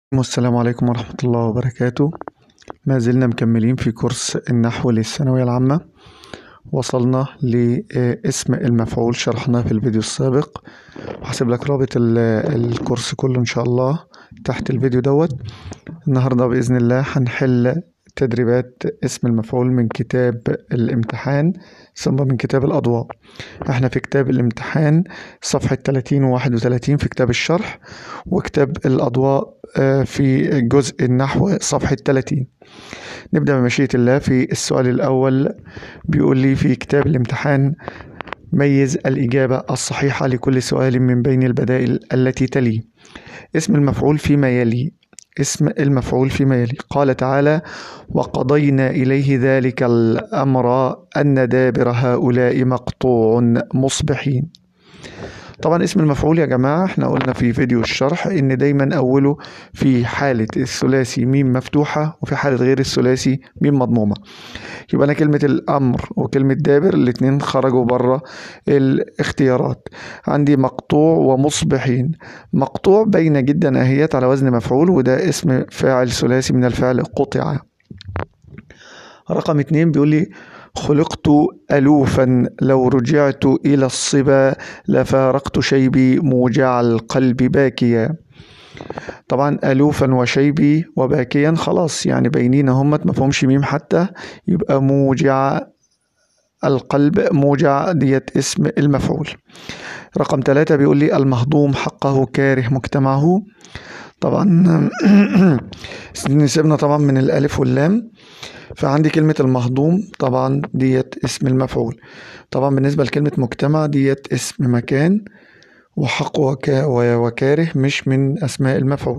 والسلام عليكم ورحمة الله وبركاته ما زلنا مكملين في كورس النحو للثانوية العامة وصلنا لاسم المفعول شرحناه في الفيديو السابق وهسيب لك رابط ال- الكورس كله إن شاء الله تحت الفيديو دوت النهاردة بإذن الله هنحل تدريبات اسم المفعول من كتاب الامتحان ثم من كتاب الأضواء احنا في كتاب الامتحان صفحة 30 و 31 في كتاب الشرح وكتاب الأضواء آه، في جزء النحو صفحة 30 نبدأ بمشيئة الله في السؤال الأول بيقول لي في كتاب الامتحان ميز الإجابة الصحيحة لكل سؤال من بين البدائل التي تلي اسم المفعول فيما يلي اسم المفعول فيما يلي قال تعالى وقضينا إليه ذلك الأمر أن دابر هؤلاء مقطوع مصبحين طبعا اسم المفعول يا جماعة احنا قلنا في فيديو الشرح ان دايما اوله في حالة الثلاثي ميم مفتوحة وفي حالة غير الثلاثي ميم مضمومة يبقى انا كلمة الامر وكلمة دابر الاتنين خرجوا بره الاختيارات عندي مقطوع ومصبحين مقطوع باينة جدا اهيت على وزن مفعول وده اسم فاعل ثلاثي من الفعل قطع رقم اتنين بيقول لي خلقت ألوفا لو رجعت إلى الصبا لفارقت شيبي موجع القلب باكيا طبعا ألوفا وشيبي وباكيا خلاص يعني باينين همت مفهومش ميم حتى يبقى موجع القلب موجع ديت اسم المفعول رقم ثلاثة بيقول لي المهضوم حقه كاره مجتمعه طبعا نسيبنا طبعا من الألف واللام فعندي كلمة المهضوم طبعا ديت اسم المفعول طبعا بالنسبة لكلمة مجتمع ديت اسم مكان وحق وكا وكاره مش من أسماء المفعول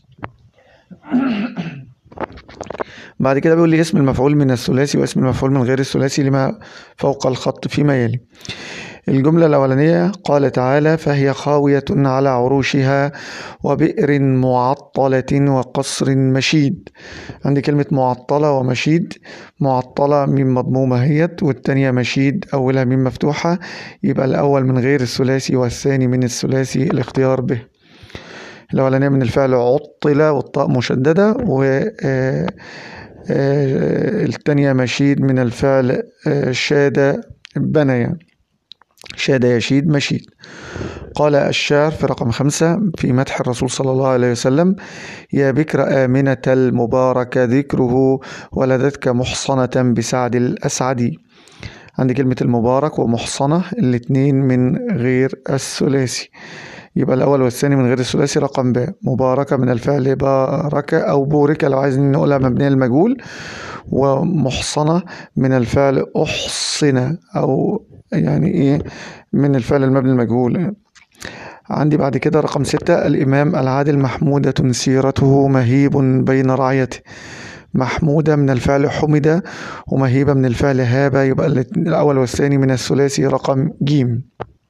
بعد كده بيقول لي اسم المفعول من الثلاثي واسم المفعول من غير الثلاثي لما فوق الخط فيما يلي الجملة الأولانية قال تعالى فهي خاوية على عروشها وبئر معطلة وقصر مشيد عندي كلمة معطلة ومشيد معطلة ميم مضمومة هيت والتانية مشيد أولها ميم مفتوحة يبقى الأول من غير الثلاثي والثاني من الثلاثي الاختيار به الأولانية من الفعل عطل والطاء مشددة و آه، آه، التانية مشيد من الفعل آه، شاد بنى يعني شاد يشيد مشيد قال الشاعر في رقم خمسة في مدح الرسول صلى الله عليه وسلم يا بكر آمنة المبارك ذكره ولدتك محصنة بسعد الأسعدي عندي كلمة المبارك ومحصنة الاتنين من غير الثلاثي يبقى الأول والثاني من غير الثلاثي رقم ب مباركة من الفعل بارك أو بورك لو عايزين نقولها مبنية للمجهول ومحصنة من الفعل أحصن أو يعني إيه من الفعل المبني المجهول عندي بعد كده رقم ستة الإمام العادل محمودة سيرته مهيب بين رعيته محمودة من الفعل حمد ومهيبة من الفعل هاب يبقى الات- الأول والثاني من الثلاثي رقم جيم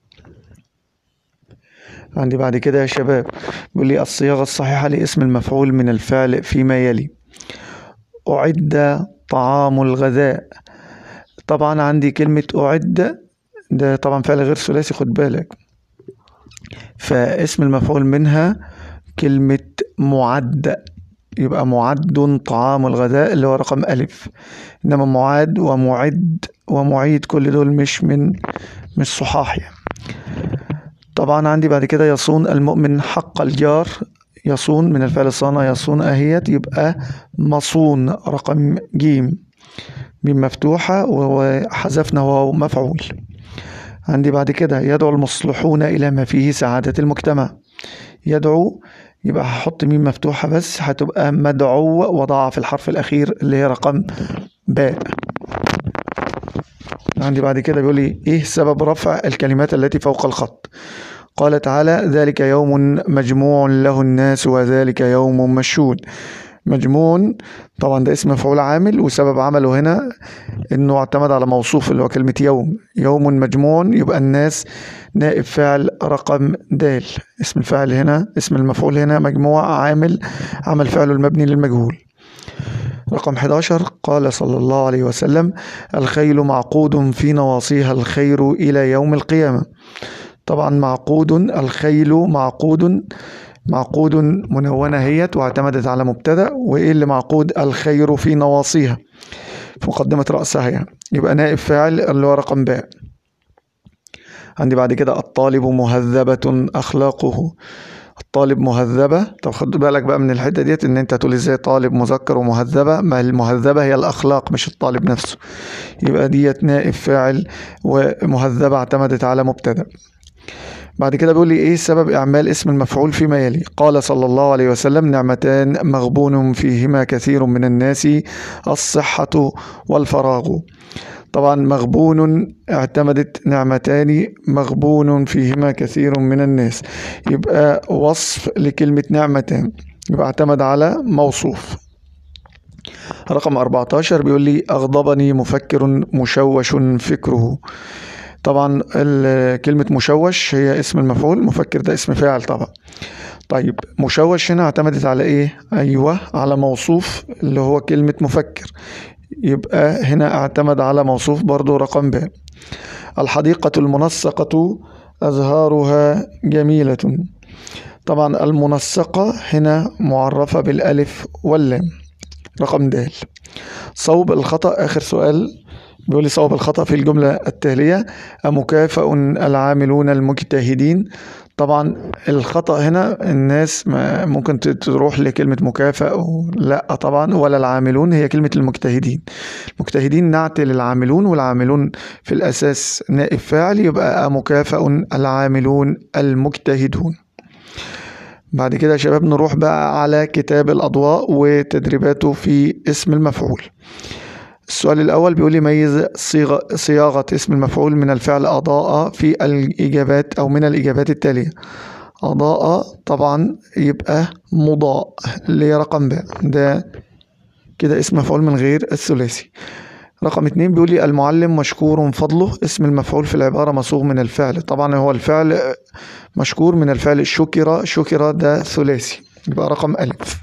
عندي بعد كده يا شباب بيقول لي الصياغة الصحيحة لاسم المفعول من الفعل فيما يلي أعد طعام الغذاء طبعا عندي كلمة أعد ده طبعا فعل غير ثلاثي خد بالك فاسم المفعول منها كلمة معد يبقى معد طعام الغداء اللي هو رقم ألف إنما معاد ومعد ومعيد كل دول مش من مش صحاح يعني طبعا عندي بعد كده يصون المؤمن حق الجار يصون من الفعل صان يصون أهيت يبقى مصون رقم جيم ميم مفتوحة وحذفنا واو مفعول عندي بعد كده يدعو المصلحون إلى ما فيه سعادة المجتمع يدعو يبقى هحط ميم مفتوحة بس هتبقى مدعو وضع في الحرف الأخير اللي هي رقم باء عندي بعد كده بيقول لي إيه سبب رفع الكلمات التي فوق الخط قال تعالى ذلك يوم مجموع له الناس وذلك يوم مشهود مجموع طبعا ده اسم مفعول عامل وسبب عمله هنا انه اعتمد على موصوف اللي هو كلمة يوم يوم مجموع يبقى الناس نائب فاعل رقم د اسم الفاعل هنا اسم المفعول هنا مجموع عامل عمل فعله المبني للمجهول رقم 11 قال صلى الله عليه وسلم الخيل معقود في نواصيها الخير إلى يوم القيامة طبعا معقود الخيل معقود معقود منونة هيت واعتمدت على مبتدأ وإيه اللي معقود الخير في نواصيها في مقدمة رأسها يعني يبقى نائب فاعل اللي هو رقم باء عندي بعد كده الطالب مهذبة أخلاقه الطالب مهذبة طب خد بالك بقى من الحتة ديت ان انت تقول ازاي طالب مذكر ومهذبة ما المهذبة هي الاخلاق مش الطالب نفسه يبقى ديت نائب فاعل ومهذبة اعتمدت على مبتدأ بعد كده بيقول لي ايه سبب اعمال اسم المفعول فيما يلي قال صلى الله عليه وسلم نعمتان مغبون فيهما كثير من الناس الصحة والفراغ طبعا مغبون اعتمدت نعمتان مغبون فيهما كثير من الناس يبقى وصف لكلمة نعمتان يبقى اعتمد على موصوف رقم 14 بيقول لي أغضبني مفكر مشوش فكره طبعا كلمة مشوش هي اسم المفعول مفكر ده اسم فاعل طبعا طيب مشوش هنا اعتمدت على ايه ايوه على موصوف اللي هو كلمة مفكر يبقى هنا اعتمد على موصوف برضو رقم ب الحديقة المنسقة أزهارها جميلة طبعا المنسقة هنا معرفة بالألف واللام رقم د صوب الخطأ آخر سؤال بيقول لي صواب الخطأ في الجملة التالية أمكافئ العاملون المجتهدين طبعا الخطأ هنا الناس ما ممكن تروح لكلمة مكافأ لا طبعا ولا العاملون هي كلمة المجتهدين المجتهدين نعت للعاملون والعاملون في الأساس نائب فاعل يبقى مكافأ العاملون المجتهدون بعد كده يا شباب نروح بقى على كتاب الأضواء وتدريباته في اسم المفعول السؤال الأول بيقول لي ميز صيغة صياغة اسم المفعول من الفعل أضاء في الإجابات أو من الإجابات التالية أضاء طبعا يبقى مضاء اللي هي رقم ب ده كده اسم مفعول من غير الثلاثي رقم اتنين بيقول لي المعلم مشكور فضله اسم المفعول في العبارة مصوغ من الفعل طبعا هو الفعل مشكور من الفعل شكر شكر ده ثلاثي يبقى رقم ألف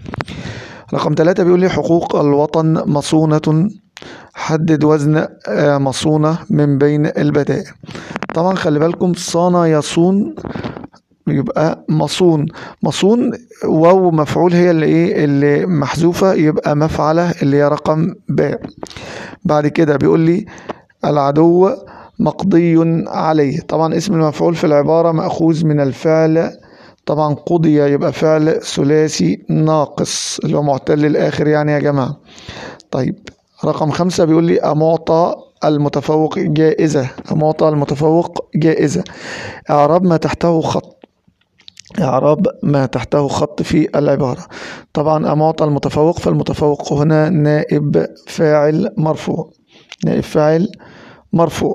رقم ثلاثة بيقول لي حقوق الوطن مصونة حدد وزن آه، مصونة من بين البدائل طبعا خلي بالكم صان يصون يبقى مصون مصون واو مفعول هي اللي ايه اللي محذوفة يبقى مفعلة اللي هي رقم ب بعد كده بيقول لي العدو مقضي عليه طبعا اسم المفعول في العبارة مأخوذ من الفعل طبعا قضي يبقى فعل ثلاثي ناقص اللي هو معتل الآخر يعني يا جماعة طيب رقم خمسة بيقول لي أمعطى المتفوق جائزة أمعطى المتفوق جائزة إعراب ما تحته خط إعراب ما تحته خط في العبارة طبعا أمعطى المتفوق فالمتفوق هنا نائب فاعل مرفوع نائب فاعل مرفوع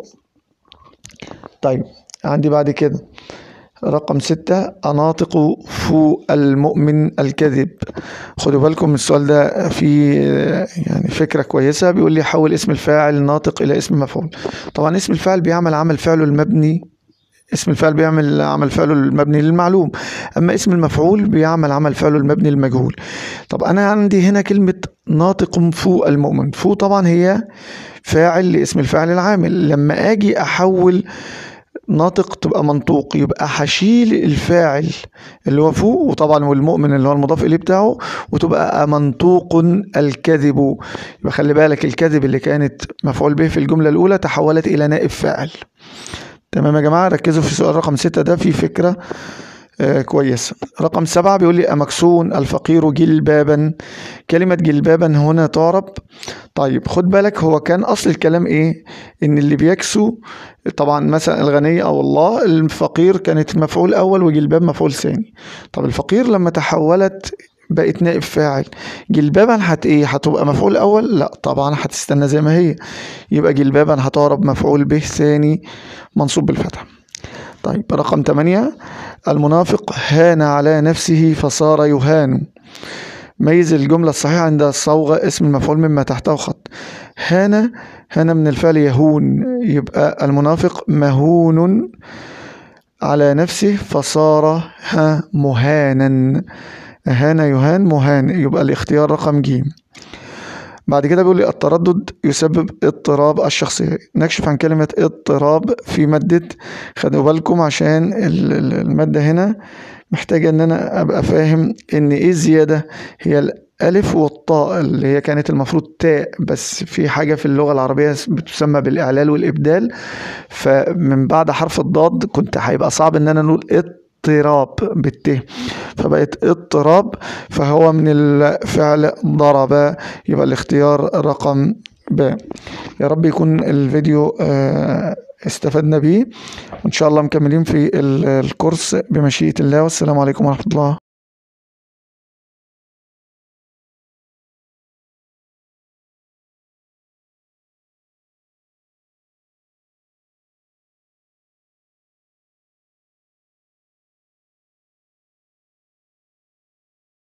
طيب عندي بعد كده رقم ستة أناطق فو المؤمن الكذب خدوا بالكم من السؤال ده في يعني فكرة كويسة بيقول لي حول اسم الفاعل ناطق إلى اسم مفعول طبعا اسم الفاعل بيعمل عمل فعله المبني اسم الفعل بيعمل عمل فعله المبني للمعلوم أما اسم المفعول بيعمل عمل فعله المبني للمجهول طب أنا عندي هنا كلمة ناطق فو المؤمن فو طبعا هي فاعل لاسم الفاعل العامل لما أجي أحول ناطق تبقى منطوق يبقى هشيل الفاعل اللي هو فوق وطبعا والمؤمن اللي هو المضاف اليه بتاعه وتبقى منطوق الكذب يبقى خلي بالك الكذب اللي كانت مفعول به في الجمله الاولى تحولت الى نائب فاعل تمام يا جماعه ركزوا في سؤال رقم ستة ده في فكره آه كويس رقم سبعة بيقول لي أمكسون الفقير جلبابا كلمة جلبابا هنا تعرب طيب خد بالك هو كان أصل الكلام إيه إن اللي بيكسو طبعا مثلا الغني أو الله الفقير كانت مفعول أول وجلباب مفعول ثاني طب الفقير لما تحولت بقت نائب فاعل جلبابا هت ايه هتبقى مفعول اول لا طبعا هتستنى زي ما هي يبقى جلبابا هتعرب مفعول به ثاني منصوب بالفتح طيب رقم 8 المنافق هان على نفسه فصار يهان ميز الجملة الصحيحة عند الصوغة اسم المفعول مما تحته خط هان هان من الفعل يهون يبقى المنافق مهون على نفسه فصار ها مهانا هان يهان مهان يبقى الاختيار رقم جيم بعد كده بيقول لي التردد يسبب اضطراب الشخصية نكشف عن كلمة اضطراب في مادة خدوا بالكم عشان المادة هنا محتاجة ان انا ابقى فاهم ان ايه زيادة هي الالف والطاء اللي هي كانت المفروض تاء بس في حاجة في اللغة العربية بتسمى بالاعلال والابدال فمن بعد حرف الضاد كنت هيبقى صعب ان انا نقول اضطراب بالت فبقت اضطراب فهو من الفعل ضرب يبقى الاختيار رقم ب يا رب يكون الفيديو آه، استفدنا بيه وان شاء الله مكملين في ال- الكورس بمشيئة الله والسلام عليكم ورحمة الله